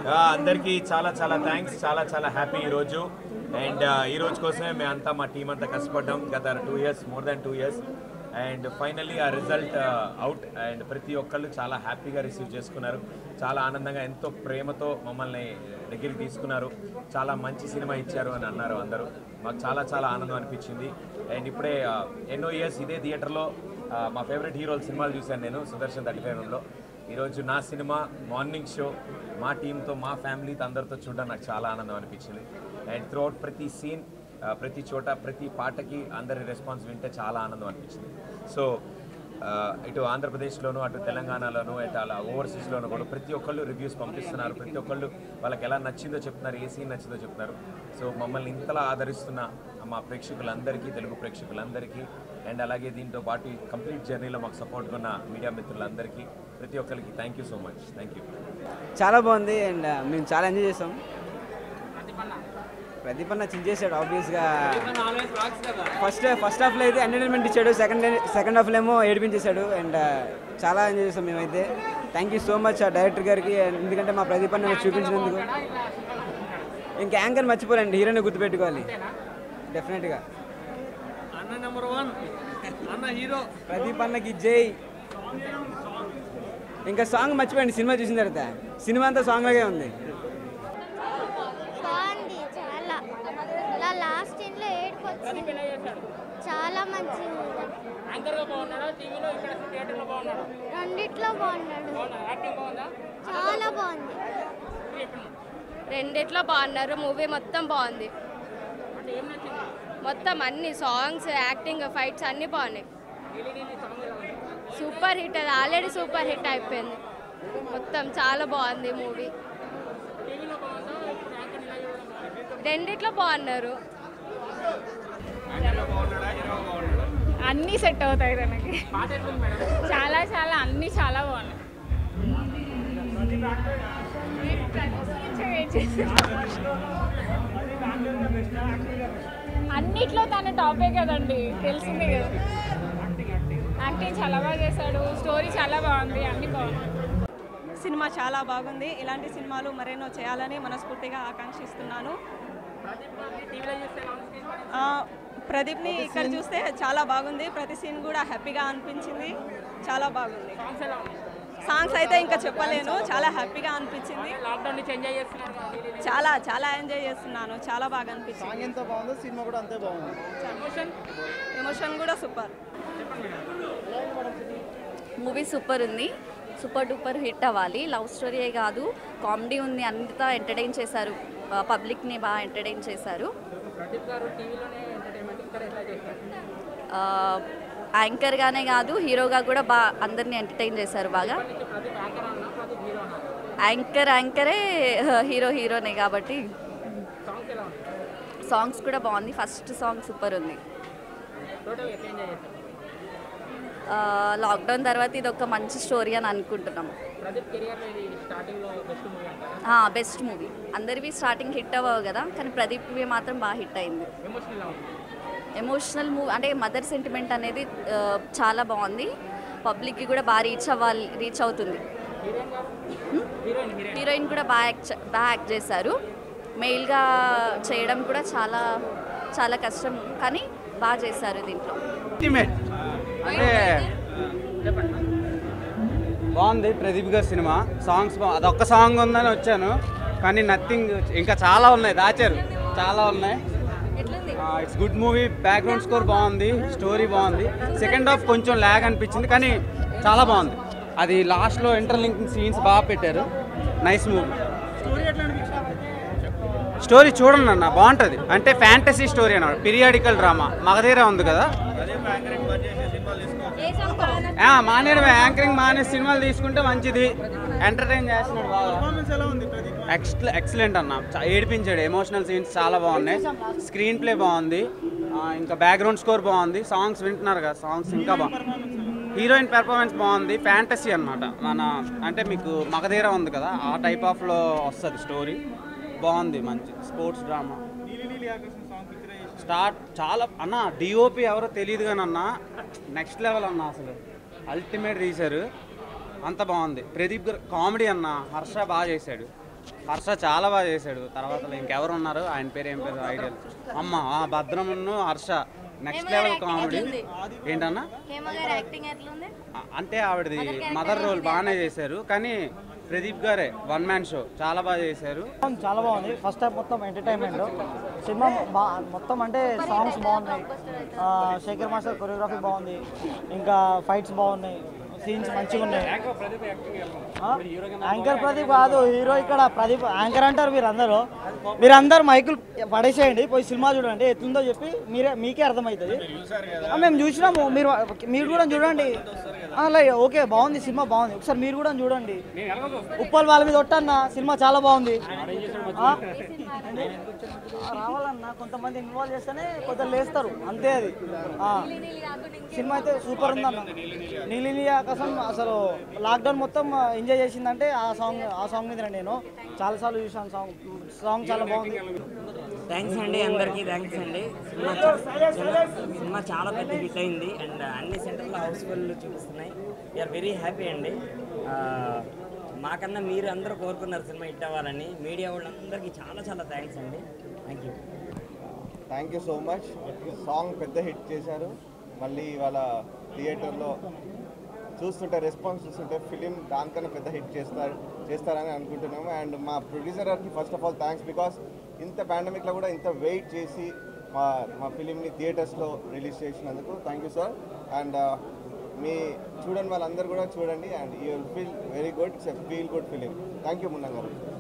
ఆ, అందరికీ చాలా చాలా థ్యాంక్స్ చాలా చాలా హ్యాపీ ఈరోజు అండ్ ఈ రోజు కోసమే మేమంతా మా టీం అంతా కష్టపడ్డాం గత two years more than two years and finally ఆ రిజల్ట్ అవుట్ అండ్ ప్రతి ఒక్కళ్ళు చాలా హ్యాపీగా రిసీవ్ చేసుకున్నారు చాలా ఆనందంగా ఎంతో ప్రేమతో మమ్మల్ని దగ్గరికి తీసుకున్నారు చాలా మంచి సినిమా ఇచ్చారు అని అన్నారు అందరూ మాకు చాలా చాలా ఆనందం అనిపించింది అండ్ ఇప్పుడే ఆ, ఎన్నో ఇయర్స్ ఇదే థియేటర్లో ఆ, మా ఫేవరెట్ హీరోల సినిమాలు చూశాను నేను సుదర్శన్ థర్టీ ఫైవ్లో ఈరోజు నా సినిమా మార్నింగ్ షో మా టీంతో మా ఫ్యామిలీతో అందరితో చూడడం నాకు చాలా ఆనందం అనిపించింది అండ్ త్రూఅవుట్ ప్రతి సీన్ ప్రతి చోట ప్రతి పాటకి అందరి రెస్పాన్స్ వింటే చాలా ఆనందం అనిపించింది సో ఆ, ఇటు ఆంధ్రప్రదేశ్లోను అటు తెలంగాణలోను ఇటు అలా ఓవర్సీస్లోను కూడా ప్రతి ఒక్కళ్ళు రివ్యూస్ పంపిస్తున్నారు ప్రతి ఒక్కళ్ళు వాళ్ళకి ఎలా నచ్చిందో చెప్తున్నారు ఏ సీన్ నచ్చిందో చెప్తున్నారు సో మమ్మల్ని ఇంతలా ఆదరిస్తున్న మా ప్రేక్షకులందరికీ తెలుగు ప్రేక్షకులందరికీ అండ్ అలాగే దీంతో పాటు ఈ కంప్లీట్ జర్నీలో మాకు సపోర్ట్గా ఉన్న మీడియా మిత్రులందరికీ ప్రతి ఒక్కరికి thank you so much thank you చాలా బాగుంది అండ్ మేము చాలా ఎంజాయ్ చేసాం ప్రదీప్ అన్న చించేశాడు ఆబ్వియస్గా ఫస్ట్ ఫస్ట్ హాఫ్లో అయితే ఎంటర్టైన్మెంట్ ఇచ్చాడు సెకండ్ సెకండ్ హాఫ్లో ఏమో ఏడిపించేశాడు అండ్ చాలా ఎంజాయ్ చేసాం మేమైతే థ్యాంక్ యూ సో మచ్ ఆ డైరెక్టర్ గారికి and ఎందుకంటే మా ప్రదీప్ అన్న చూపించినందుకు ఇంకా యాంకర్ మర్చిపోరండి హీరోని గుర్తుపెట్టుకోవాలి డెఫినెట్గా అన్న నెంబర్ వన్ అన్న హీరో ప్రదీప్ అన్నకి జై ఇంకా సాంగ్ మర్చిపోయండి సినిమా చూసిన తర్వాత సినిమా అంతా సాంగ్ లాగే ఉంది బాగుంది చాలా ఇలా లాస్ట్ లో ఏడుపు వచ్చింది చాలా మంచి యాంకర్ గా బాగున్నాడా టీవీలో ఇక్కడ థియేటర్ లో బాగున్నాడా రెండిట్లో బాగున్నాడు యాక్టింగ్ బాగుందా చాలా బాగుంది రెండిట్లో బాగున్నారు మూవీ మొత్తం బాగుంది అంటే ఏం నచ్చింది మొత్తం అన్ని సాంగ్స్ యాక్టింగ్ ఫైట్స్ అన్నీ బాగున్నాయి సాంగ్ ఎలా ఉంది సూపర్ హిట్ అది ఆల్రెడీ సూపర్ హిట్ అయిపోయింది మొత్తం చాలా బాగుంది మూవీ టీవీలో బాగుందా ఇప్పుడు యాంకర్ ఇలా చూడడం బాగుందా? రెండిట్లో బాగున్నారు అన్నీ సెట్ అవుతాయి తనకి పాట ఎట్లుంది మేడం చాలా చాలా అన్నీ చాలా బాగున్నాయి అన్నిట్లో తన టాపే కదండి తెలిసిందే కదా యాక్టింగ్ చాలా బాగా చేశాడు స్టోరీ చాలా బాగుంది అన్ని బాగుంది సినిమా చాలా బాగుంది ఇలాంటి సినిమాలు మరెన్నో చేయాలని మనస్ఫూర్తిగా ఆకాంక్షిస్తున్నాను టీవీలో చూస్తే ఎలా ఉంది screen పైన? ఆ, ప్రదీప్ని ఇక్కడ చూస్తే చాలా బాగుంది ప్రతి సీన్ కూడా హ్యాపీగా అనిపించింది చాలా బాగుంది సాంగ్స్ ఎలా ఉంది సాంగ్స్ అయితే ఇంకా చెప్పలేను చాలా హ్యాపీగా అనిపించింది లాక్డౌన్ నుంచి ఎంజాయ్ చేస్తున్నారు కదా మీరు. చాలా చాలా ఎంజాయ్ చేస్తున్నాను చాలా బాగా అనిపించింది సాంగ్ ఎంత బాగుందో సినిమా కూడా అంతే బాగుంది ఎమోషన్ ఎమోషన్ కూడా సూపర్ మూవీ సూపర్ ఉంది సూపర్ డూపర్ హిట్ అవ్వాలి లవ్ స్టోరీయే కాదు కామెడీ ఉంది అంతా ఎంటర్టైన్ చేశారు పబ్లిక్ని బాగా ఎంటర్టైన్ చేశారు ప్రదీప్ గారు టీవీలోనే ఎంటర్టైన్మెంట్ ఇక్కడ ఎట్లా చేస్తారు ఆ, యాంకర్గానే కాదు హీరోగా కూడా బాగా అందరినీ ఎంటర్టైన్ చేశారు బాగా ప్రదీప్ యాంకర్ అన్నా ప్రదీప్ హీరో అన్నా యాంకర్ యాంకరే హీరో హీరోనే కాబట్టి సాంగ్స్ ఎలా ఉంది సాంగ్స్ కూడా బాగుంది ఫస్ట్ సాంగ్ సూపర్ ఉంది టోటల్ ఎట్లా ఎంజాయ్ చేస్తారు ఆ, లాక్డౌన్ తర్వాత ఇది ఒక మంచి స్టోరీ అని అనుకుంటున్నాం ప్రదీప్ కెరియర్లో ఇది స్టార్టింగ్లో బెస్ట్ మూవీ అంటారా బెస్ట్ మూవీ అందరివి స్టార్టింగ్ హిట్ అవ్వవు కదా కానీ ప్రదీప్వి మాత్రం బాగా హిట్ అయింది ఎమోషనల్ ఎలా ఉంది ఎమోషనల్ మూవీ అంటే మదర్ సెంటిమెంట్ అనేది ఆ, చాలా బాగుంది పబ్లిక్కి కూడా బాగా రీచ్ అవ్వాలి రీచ్ అవుతుంది హీరోయిన్ గారు హీరోయిన్ హీరోయిన్ హీరోయిన్ కూడా బాగా యాక్ట్ చే- బాగా యాక్ట్ చేశారు మెయిల్గా చేయడం కూడా చాలా చాలా కష్టం కానీ బాగా చేశారు దీంట్లో అల్టిమేట్ అంటే బాగుంది ప్రదీప్ గారి సినిమా సాంగ్స్ బా అదొక్క సాంగ్ ఉందని వచ్చాను కానీ నథింగ్ ఇంకా చాలా ఉన్నాయి దాచారు చాలా ఉన్నాయి it's good movie background score బాగుంది స్టోరీ బాగుంది సెకండ్ హాఫ్ కొంచెం ల్యాగ్ అనిపించింది కానీ చాలా బాగుంది అది లాస్ట్లో ఇంటర్లింకింగ్ సీన్స్ బాగా పెట్టారు నైస్ మూవీ స్టోరీ చూడండి అన్న బాగుంటుంది అంటే ఫ్యాంటసీ స్టోరీ అన్నమాట పీరియాడికల్ డ్రామా మగధీర ఉంది కదా ఆ, మానేయడమే యాంకరింగ్ మానే సినిమాలు తీసుకుంటే మంచిది ఎంటర్టైన్ చేస్తున్నాడు బాగా ఎక్స్ల ఎక్సలెంట్ అన్న చా- ఏడిపించాడు ఎమోషనల్ సీన్స్ చాలా బాగున్నాయి స్క్రీన్ ప్లే బాగుంది ఆ, ఇంకా బ్యాక్గ్రౌండ్ స్కోర్ బాగుంది సాంగ్స్ వింటున్నారు కదా సాంగ్స్ ఇంకా బాగుంది హీరోయిన్ పెర్ఫార్మెన్స్ బాగుంది ఫ్యాంటసీ అన్నమాట మన అంటే మీకు మగధీర ఉంది కదా ఆ టైప్ ఆఫ్లో వస్తుంది స్టోరీ బాగుంది మంచి స్పోర్ట్స్ డ్రామా స్టార్ట్ చాలా అన్న డిఓపి ఎవరో తెలియదు కానీ అన్న నెక్స్ట్ లెవెల్ అన్న అసలు అల్టిమేట్ తీశారు అంత బాగుంది ప్రదీప్ గారు కామెడీ అన్న హర్ష బాగా చేశాడు హర్ష చాలా బాగా చేశాడు తర్వాత ఇంకెవరు ఉన్నారు ఆయన పేరు ఏం పేరు ఐడియా అమ్మ ఆ భద్రమును హర్ష నెక్స్ట్ లెవెల్ కామెడీ ఏంటన్నా హేమ గారి యాక్టింగ్ ఎట్లుంది ఆ- అంటే ఆవిడది మదర్ రోల్ బాగానే చేశారు కానీ ప్రదీప్ గారే వన్ మ్యాన్ షో చాలా బాగా చేశారు చాలా బాగుంది ఫస్ట్ టైం మొత్తం ఎంటర్టైన్మెంట్ సినిమా బా మొత్తం అంటే సాంగ్స్ బాగున్నాయి ఆ, శేఖర్ మాస్టర్ కొరియోగ్రఫీ బాగుంది ఇంకా ఫైట్స్ బాగున్నాయి సీన్స్ మంచిగా ఉన్నాయి ఆ? యాంకర్ ప్రదీప్ కాదు హీరో ఇక్కడ ప్రదీప్ యాంకర్ అంటారు మీరు అందరూ మీరు అందరు మైకులు పడేసేయండి పోయి సినిమా చూడండి ఎట్లుందో చెప్పి మీరే మీకే అర్థమవుతుంది ఆ, మేము చూసినాము మీరు మీరు కూడా చూడండి ఆ, అలా ఓకే బాగుంది సినిమా బాగుంది ఒకసారి మీరు కూడా చూడండి ఉప్పల్ వాళ్ళ మీద ఒట్టన్న సినిమా చాలా బాగుంది ఆ? ఆ, రావాలన్నా కొంతమంది ఇన్వాల్వ్ చేస్తేనే కొంత లేస్తారు అంతే అది ఆ. సినిమా అయితే సూపర్ ఉందన్న నీలిని ఆకాశం అసలు లాక్డౌన్ మొత్తం ఎంజాయ్ చేసిందంటే ఆ సాంగ్ ఆ సాంగ్ మీద నేను చాలాసార్లు చూసాను సాంగ్ సాంగ్ చాలా బాగుంది థ్యాంక్స్ అండి అందరికీ థ్యాంక్స్ అండి సినిమా చా- సినిమా చాలా పెద్ద హిట్ అయింది అండ్ అన్ని సెంటర్లో హౌస్ఫుల్ చూపిస్తున్నాయి వీఆర్ వెరీ హ్యాపీ అండి ఆ, మాకన్నా మీరు అందరూ కోరుకున్నారు సినిమా హిట్ అవ్వాలని మీడియా వాళ్ళందరికీ చాలా చాలా థ్యాంక్స్ అండి thank you thank you so much song పెద్ద హిట్ చేశారు మళ్ళీ ఇవాళ థియేటర్లో చూస్తుంటే రెస్పాన్స్ చూస్తుంటే ఫిలిం దానికన్నా పెద్ద హిట్ చేస్తారు చేస్తారని అనుకుంటున్నాము అండ్ మా ప్రొడ్యూసర్ గారికి first of all thanks because ఇంత పాండమిక్లో కూడా ఇంత వెయిట్ చేసి మా మా ఫిలింని థియేటర్స్లో రిలీజ్ చేసినందుకు థ్యాంక్ యూ సార్ అండ్ మీ చూడని వాళ్ళందరూ కూడా చూడండి and you will feel very good it's a feel good film thank you Munna గారు